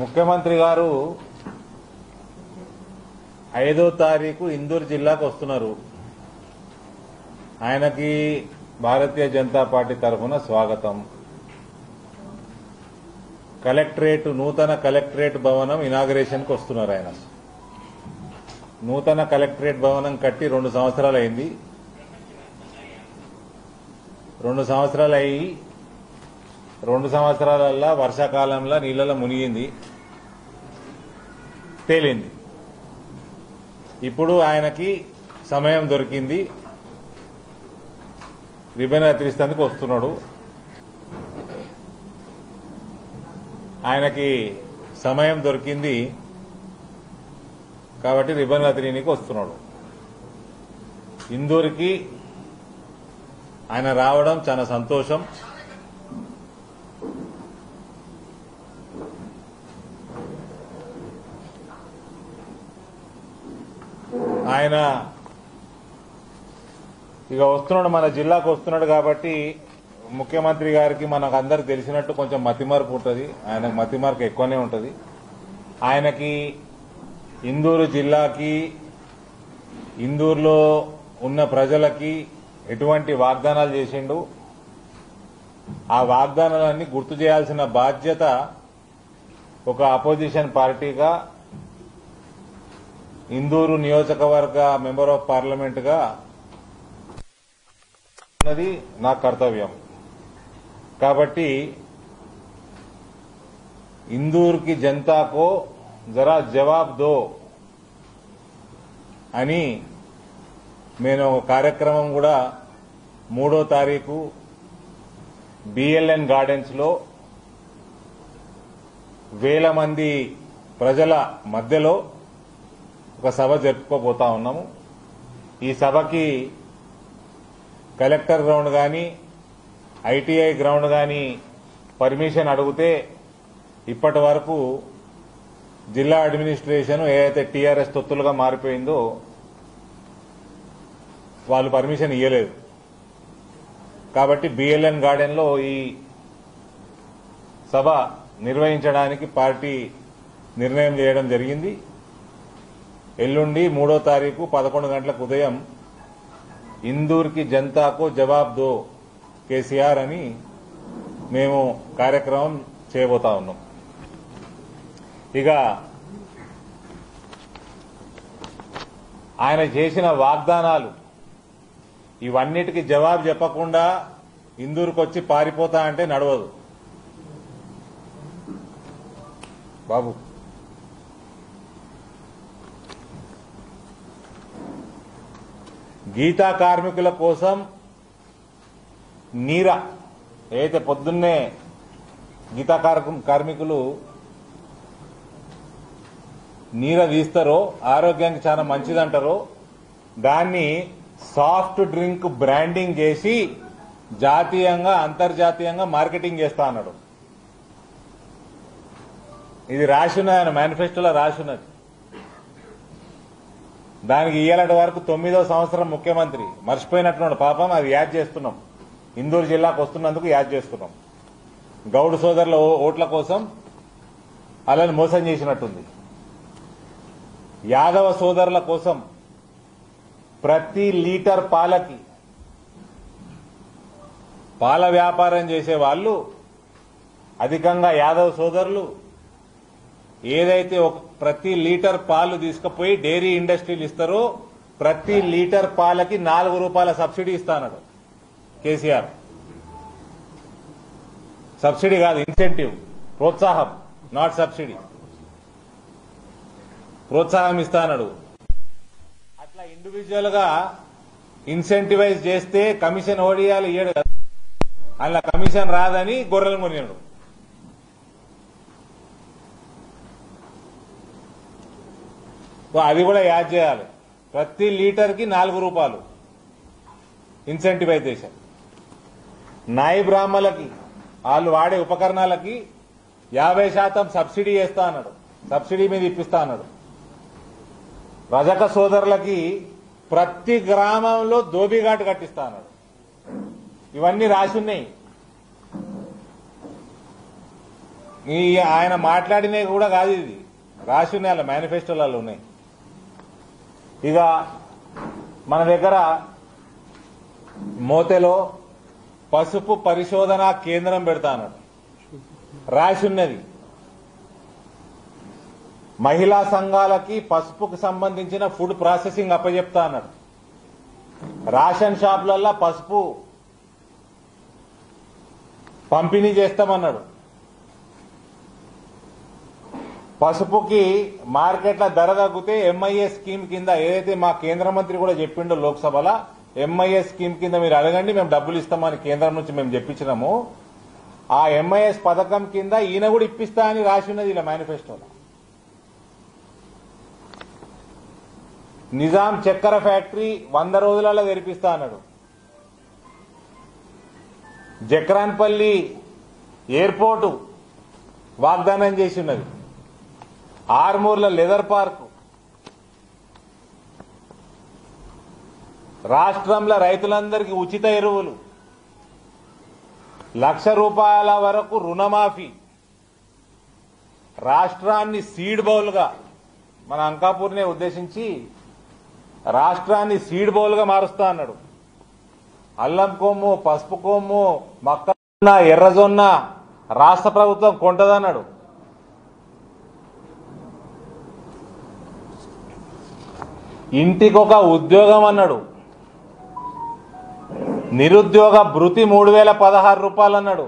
ముఖ్యమంత్రి గారు ఐదో తారీఖు ఇందూరు జిల్లాకు వస్తున్నారు ఆయనకి భారతీయ జనతా పార్టీ తరఫున స్వాగతం కలెక్టరేట్ నూతన కలెక్టరేట్ భవనం ఇనాగరేషన్కి వస్తున్నారు ఆయన నూతన కలెక్టరేట్ భవనం కట్టి రెండు సంవత్సరాలు అయింది రెండు సంవత్సరాలు అయ్యి రెండు సంవత్సరాలల్లా వర్షాకాలంలో నీళ్ళలో మునిగింది తేలింది ఇప్పుడు ఆయనకి సమయం దొరికింది రిబన్ కత్తిరిస్తేందుకు వస్తున్నాడు ఆయనకి సమయం దొరికింది కాబట్టి రిబన్ కత్తిరీనికి వస్తున్నాడు ఇందూరికి ఆయన రావడం చాలా సంతోషం ఆయన ఇక వస్తున్నాడు మన జిల్లాకు వస్తున్నాడు కాబట్టి ముఖ్యమంత్రి గారికి మనకు అందరికి తెలిసినట్టు కొంచెం మతిమార్పు ఉంటుంది ఆయనకు మతిమార్పు ఎక్కువనే ఉంటుంది ఆయనకి ఇందూరు జిల్లాకి ఇందూరులో ఉన్న ప్రజలకి ఎటువంటి వాగ్దానాలు చేసిండు ఆ వాగ్దానాలన్నీ గుర్తు చేయాల్సిన బాధ్యత ఒక అపోజిషన్ పార్టీగా ఇందూరు నియోజకవర్గ మెంబర్ ఆఫ్ పార్లమెంట్ గా ఉన్నది నా కర్తవ్యం కాబట్టి ఇందూర్ కి జనతాకో జరా జవాబ్ దో అని నేను ఒక కార్యక్రమం కూడా మూడో తారీఖు బిఎల్ఎన్ గార్డెన్స్ లో వేల మంది ప్రజల మధ్యలో ఒక సభ జరుపుకోబోతా ఉన్నాము ఈ సభకి కలెక్టర్ గ్రౌండ్ కానీ ఐటీఐ గ్రౌండ్ కానీ పర్మిషన్ అడిగితే ఇప్పటి వరకు జిల్లా అడ్మినిస్ట్రేషన్ ఏదైతే టీఆర్ఎస్ తొత్తులుగా మారిపోయిందో వాళ్ళు పర్మిషన్ ఇవ్వలేదు కాబట్టి బిఎల్ఎన్ గార్డెన్లో ఈ సభ నిర్వహించడానికి పార్టీ నిర్ణయం చేయడం జరిగింది ఎల్లుండి మూడో తారీఖు పదకొండు గంటలకు ఉదయం ఇందూర్కి జనతాకు జవాబ్ దో కేసీఆర్ అని మేము కార్యక్రమం చేయబోతా ఉన్నాం ఇక ఆయన చేసిన వాగ్దానాలు ఇవన్నిటికీ జవాబు చెప్పకుండా ఇందూరుకు వచ్చి పారిపోతా అంటే నడవదు బాబు గీతా కార్మికుల కోసం నీర ఏదైతే పొద్దున్నే గీతా కార్- కార్మికులు నీర తీస్తారో ఆరోగ్యానికి చాలా మంచిదంటారో దాన్ని సాఫ్ట్ డ్రింక్ బ్రాండింగ్ చేసి జాతీయంగా అంతర్జాతీయంగా మార్కెటింగ్ చేస్తా అన్నాడు ఇది రాసిన్నది ఆయన మేనిఫెస్టోలో రాసిన్నది దానికి ఇయ్యాలటి వరకు తొమ్మిదో సంవత్సరం ముఖ్యమంత్రి మర్చిపోయినట్టున్నాడు పాపం అది యాడ్ చేస్తున్నాం ఇందూరు జిల్లాకు వస్తున్నందుకు యాడ్ చేస్తున్నాం గౌడ్ సోదరుల ఓ- ఓట్ల కోసం అలాని మోసం చేసినట్టుంది యాదవ సోదరుల కోసం ప్రతి లీటర్ పాలకి పాల వ్యాపారం చేసే వాళ్ళు అధికంగా యాదవ సోదరులు ఏదైతే ఒక ప్రతి లీటర్ పాలు తీసుకుపోయి డైరీ ఇండస్ట్రీలు ఇస్తారో ప్రతి లీటర్ పాలకి నాలుగు రూపాయల సబ్సిడీ ఇస్తానడు కేసీఆర్ సబ్సిడీ కాదు ఇన్సెంటివ్ ప్రోత్సాహం నాట్ సబ్సిడీ ప్రోత్సాహం ఇస్తానడు అట్లా ఇండివిజువల్ గా ఇన్సెంటివైజ్ చేస్తే కమిషన్ ఓడియాలు ఇయ్యడు కదా అలా కమిషన్ రాదని గొర్రెలు కొనినాడు ఓ అది కూడా యాడ్ చేయాలి ప్రతి లీటర్ కి నాలుగు రూపాయలు ఇన్సెంటివైజేషన్ నాయి బ్రాహ్మలకి వాళ్ళు వాడే ఉపకరణాలకి యాభై శాతం సబ్సిడీ చేస్తా అన్నాడు సబ్సిడీ మీద ఇప్పిస్తా అన్నాడు రజక సోదరులకి ప్రతి గ్రామంలో దోబిఘాట్ కట్టిస్తా అన్నాడు ఇవన్నీ రాసి ఉన్నాయి ఈ ఆయన మాట్లాడినవి కూడా కాదు ఇది రాసి ఉన్నాయి వాళ్ళ మేనిఫెస్టోలలో ఉన్నాయి ఇక మన దగ్గర మోతెలో పసుపు పరిశోధన కేంద్రం పెడతా అన్నాడు రాసి ఉన్నది మహిళా సంఘాలకి పసుపుకు సంబంధించిన ఫుడ్ ప్రాసెసింగ్ అప్పచెప్తా అన్నాడు రేషన్ షాపులల్లో పసుపు పంపిణీ చేస్తామన్నాడు పసుపుకి మార్కెట్ల ధర తగ్గితే ఎంఐఏ స్కీమ్ కింద ఏదైతే మా కేంద్ర మంత్రి కూడా చెప్పిండో లోక్సభలో ఎంఐఏ స్కీమ్ కింద మీరు అడగండి మేము డబ్బులు ఇస్తామని కేంద్రం నుంచి మేము చెప్పించినాము ఆ ఎంఐఎస్ పథకం కింద ఈయన కూడా ఇప్పిస్తా అని రాసి ఉన్నది ఇలా మేనిఫెస్టోలో నిజాం చక్కెర ఫ్యాక్టరీ వంద రోజులలో తెరిపిస్తా అన్నాడు జక్రాన్పల్లి ఎయిర్పోర్టు వాగ్దానం చేసి ఉన్నది ఆర్మూర్ల లెదర్ పార్క్ రాష్ట్రంలో రైతులందరికీ ఉచిత ఎరువులు లక్ష రూపాయల వరకు రుణమాఫీ రాష్ట్రాన్ని సీడ్ బౌల్గా మన అంకాపూర్నే ఉద్దేశించి రాష్ట్రాన్ని సీడ్ బౌల్గా మారుస్తా అన్నాడు అల్లం కొమ్ము పసుపు కొమ్ము మక్క ఎర్రజొన్న రాష్ట్ర ప్రభుత్వం కొంటదన్నాడు ఇంటికొక ఉద్యోగం అన్నాడు నిరుద్యోగ భృతి మూడు వేల పదహారు రూపాయలు అన్నాడు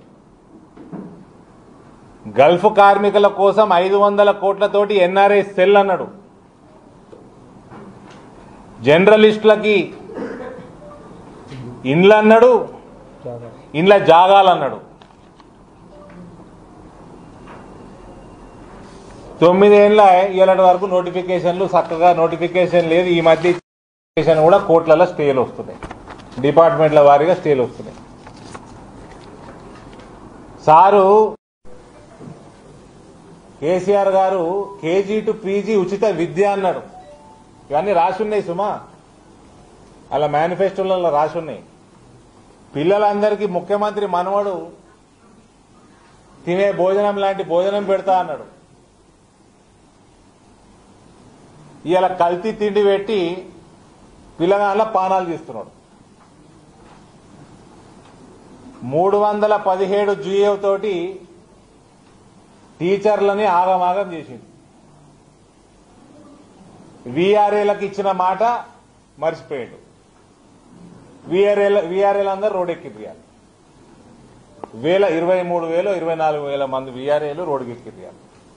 గల్ఫ్ కార్మికుల కోసం ఐదు వందల కోట్లతోటి ఎన్ఆర్ఐ సెల్ అన్నాడు జర్నలిస్టులకి ఇండ్లు అన్నాడు ఇండ్ల జాగాలన్నాడు తొమ్మిదేళ్ల ఇలాంటి వరకు నోటిఫికేషన్లు చక్కగా నోటిఫికేషన్ లేదు ఈ మధ్య నోటిఫికేషన్ కూడా కోట్లలో స్టేలు వస్తున్నాయి డిపార్ట్మెంట్ల వారీగా స్టేలు వస్తున్నాయి సారు కేసీఆర్ గారు కేజీ టు పీజీ ఉచిత విద్య అన్నాడు ఇవన్నీ రాసి ఉన్నాయి సుమా అలా మేనిఫెస్టోలలో రాసి ఉన్నాయి పిల్లలందరికీ ముఖ్యమంత్రి మనవడు తినే భోజనం లాంటి భోజనం పెడతా అన్నాడు ఇలా కల్తీ తిండి పెట్టి పిల్లగాళ్ళ పానాలు తీస్తున్నాడు మూడు వందల పదిహేడు జియో తోటి టీచర్లని ఆగమాగం చేసింది విఆర్ఏలకు ఇచ్చిన మాట మర్చిపోయాడు విఆర్ఏల విఆర్ఏలు అందరూ రోడ్డెక్కిరియాలి వేల ఇరవై మూడు వేలు ఇరవై నాలుగు వేల మంది విఆర్ఏలు రోడ్డుకెక్కిరియాలి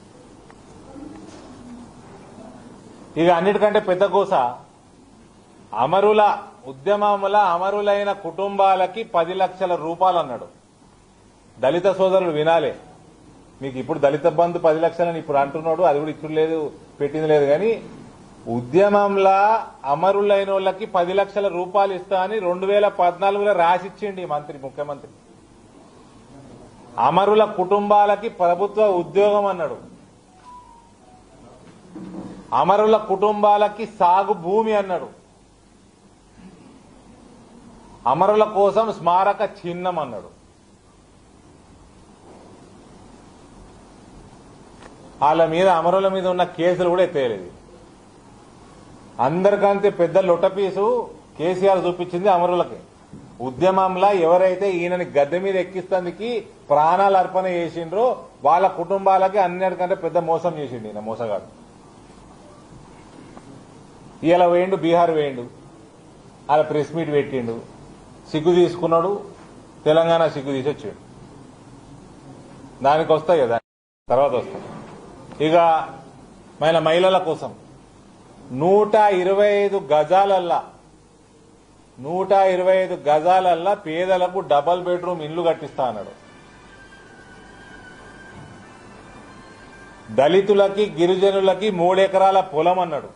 ఇక అన్నిటికంటే పెద్ద కోస అమరుల ఉద్యమముల అమరులైన కుటుంబాలకి పది లక్షల రూపాయలు అన్నాడు దళిత సోదరులు వినాలే మీకు ఇప్పుడు దళిత బంధు పది లక్షలని ఇప్పుడు అంటున్నాడు అది కూడా ఇచ్చుడు లేదు పెట్టింది లేదు కానీ ఉద్యమంలా అమరులైన వాళ్ళకి పది లక్షల రూపాయలు ఇస్తా అని రెండు వేల పద్నాలుగులో రాసిచ్చిండి ఈ మంత్రి ముఖ్యమంత్రి అమరుల కుటుంబాలకి ప్రభుత్వ ఉద్యోగం అన్నాడు అమరుల కుటుంబాలకి సాగు భూమి అన్నాడు అమరుల కోసం స్మారక చిహ్నం అన్నాడు వాళ్ళ మీద అమరుల మీద ఉన్న కేసులు కూడా ఎత్తేయలేదు అందరికంటే పెద్ద లొట్టపీసు కేసీఆర్ చూపించింది అమరులకి ఉద్యమంలో ఎవరైతే ఈయనని గద్దె మీద ఎక్కిస్తానికి ప్రాణాలు అర్పణ చేసిండ్రో వాళ్ళ కుటుంబాలకి అన్నిటికంటే పెద్ద మోసం చేసిండు ఈయన మోసగాడు ఇలా వేయండు బీహార్ వేయండు అలా ప్రెస్ మీట్ పెట్టిండు సిగ్గు తీసుకున్నాడు తెలంగాణ సిగ్గు తీసి వచ్చాడు దానికి వస్తాయి కదా తర్వాత వస్తాయి ఇక మన మహిళల కోసం నూట ఇరవై ఐదు గజాలల్లా నూట ఇరవై ఐదు గజాలల్లా పేదలకు డబల్ బెడ్రూమ్ ఇల్లు కట్టిస్తా అన్నాడు దళితులకి గిరిజనులకి మూడెకరాల పొలం అన్నాడు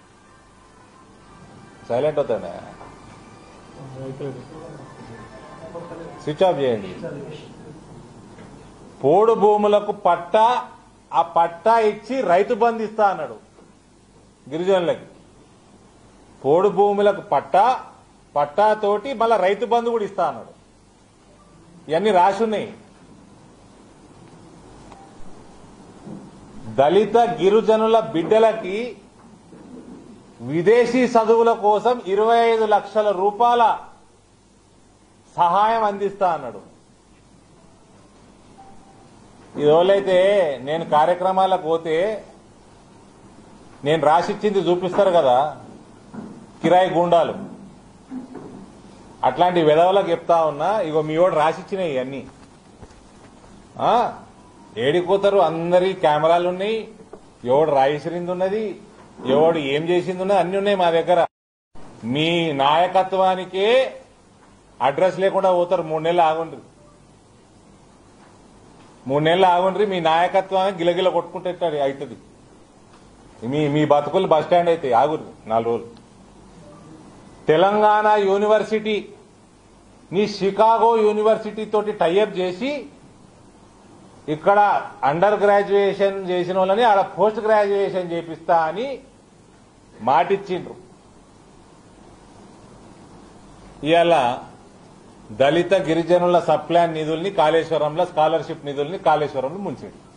సైలెంట్ అవుతాడా స్విచ్ ఆఫ్ చేయండి పోడు భూములకు పట్టా ఆ పట్టా ఇచ్చి రైతు బంధు ఇస్తా అన్నాడు గిరిజనులకి పోడు భూములకు పట్టా పట్టాతోటి మళ్ళా రైతు బంధు కూడా ఇస్తా అన్నాడు ఇవన్నీ రాసి ఉన్నాయి దళిత గిరిజనుల బిడ్డలకి విదేశీ చదువుల కోసం ఇరవై ఐదు లక్షల రూపాయల సహాయం అందిస్తా అన్నాడు ఇదోలైతే నేను కార్యక్రమాలకు పోతే నేను రాసిచ్చింది చూపిస్తారు కదా కిరాయి గుండాలు అట్లాంటి విధవలకు చెప్తా ఉన్నా ఇగో మీ వాడు రాసిచ్చినాయి ఇవన్నీ ఆ, ఏడిపోతారు అందరి కెమెరాలు ఉన్నాయి ఎవడు రాయిసిరింది ఉన్నది ఎవడు ఏం చేసింది ఉన్నది అన్ని ఉన్నాయి మా దగ్గర మీ నాయకత్వానికే అడ్రస్ లేకుండా పోతారు మూడు నెలలు ఆగుండ్రి మూడు నెలలు ఆగుండ్రి మీ నాయకత్వాన్ని గిలగిల కొట్టుకుంటే అవుతుంది మీ మీ బతుకులు బస్ స్టాండ్ అయితే ఆగుర్రి నాలుగు రోజులు తెలంగాణ యూనివర్సిటీ నీ షికాగో యూనివర్సిటీ తోటి టైఅప్ చేసి ఇక్కడ అండర్ గ్రాడ్యుయేషన్ చేసిన వాళ్ళని ఆడ పోస్ట్ గ్రాడ్యుయేషన్ చేపిస్తా అని మాటిచ్చిండ్రు ఇవాళ దళిత గిరిజనుల సప్లాన్ నిధుల్ని కాళేశ్వరంలో స్కాలర్షిప్ నిధుల్ని కాళేశ్వరంలో ముంచిండు